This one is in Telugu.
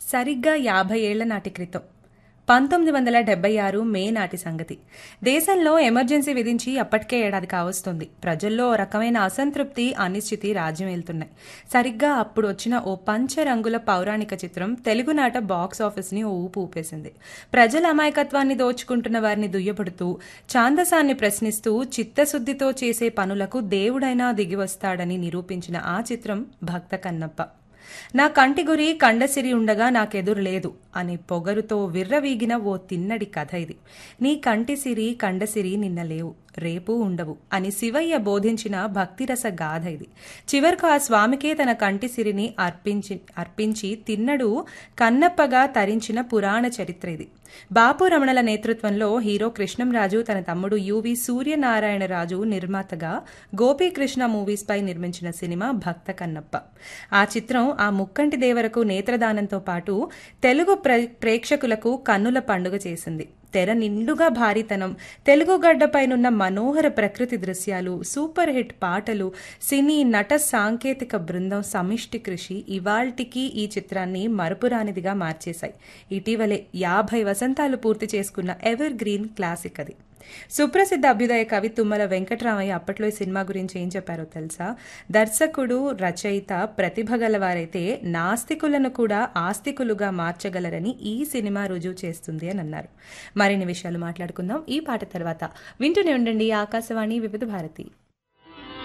సరిగ్గా యాభై ఏళ్ల నాటి క్రితం పంతొమ్మిది వందల డెబ్బై ఆరు మే నాటి సంగతి దేశంలో ఎమర్జెన్సీ విధించి అప్పటికే ఏడాది కావస్తుంది ప్రజల్లో ఓ రకమైన అసంతృప్తి అనిశ్చితి రాజ్యం వెళ్తున్నాయి సరిగ్గా అప్పుడు వచ్చిన ఓ పంచరంగుల పౌరాణిక చిత్రం తెలుగునాట బాక్స్ ఆఫీస్ని ఓ ఊపు ఊపేసింది ప్రజల అమాయకత్వాన్ని దోచుకుంటున్న వారిని దుయ్యబడుతూ ఛాందసాన్ని ప్రశ్నిస్తూ చిత్తశుద్ధితో చేసే పనులకు దేవుడైనా దిగివస్తాడని నిరూపించిన ఆ చిత్రం భక్త కన్నప్ప నా కంటి గురి కండసిరి ఉండగా నాకెదురు లేదు అని పొగరుతో విర్రవీగిన ఓ తిన్నడి కథ ఇది నీ కంటి సిరి కండసిరి నిన్న లేవు రేపు ఉండవు అని శివయ్య బోధించిన భక్తిరస గాథ ఇది చివరకు ఆ స్వామికే తన కంటి సిరిని అర్పించి అర్పించి తిన్నడు కన్నప్పగా తరించిన పురాణ చరిత్ర ఇది బాపు రమణల నేతృత్వంలో హీరో కృష్ణంరాజు తన తమ్ముడు యువి సూర్యనారాయణరాజు నిర్మాతగా గోపీకృష్ణ మూవీస్ పై నిర్మించిన సినిమా భక్త కన్నప్ప ఆ చిత్రం ఆ ముక్కంటి దేవరకు నేత్రదానంతో పాటు తెలుగు ప్రే- ప్రేక్షకులకు కన్నుల పండుగ చేసింది తెర నిండుగా భారీతనం తెలుగు గడ్డపైనున్న మనోహర ప్రకృతి దృశ్యాలు సూపర్ హిట్ పాటలు సినీ నట సాంకేతిక బృందం సమిష్టి కృషి ఇవాల్టికి ఈ చిత్రాన్ని మరపురానిదిగా మార్చేశాయి ఇటీవలే యాభై వసంతాలు పూర్తి చేసుకున్న ఎవర్ గ్రీన్ క్లాసిక్ అది సుప్రసిద్ధ అభ్యుదయ కవి తుమ్మల వెంకటరామయ్య అప్పట్లో ఈ సినిమా గురించి ఏం చెప్పారో తెలుసా దర్శకుడు రచయిత ప్రతిభ గలవారైతే నాస్తికులను కూడా ఆస్తికులుగా మార్చగలరని ఈ సినిమా రుజువు చేస్తుంది అని అన్నారు మరిన్ని విషయాలు మాట్లాడుకుందాం ఈ పాట తర్వాత వింటూనే ఉండండి ఆకాశవాణి వివిధ భారతి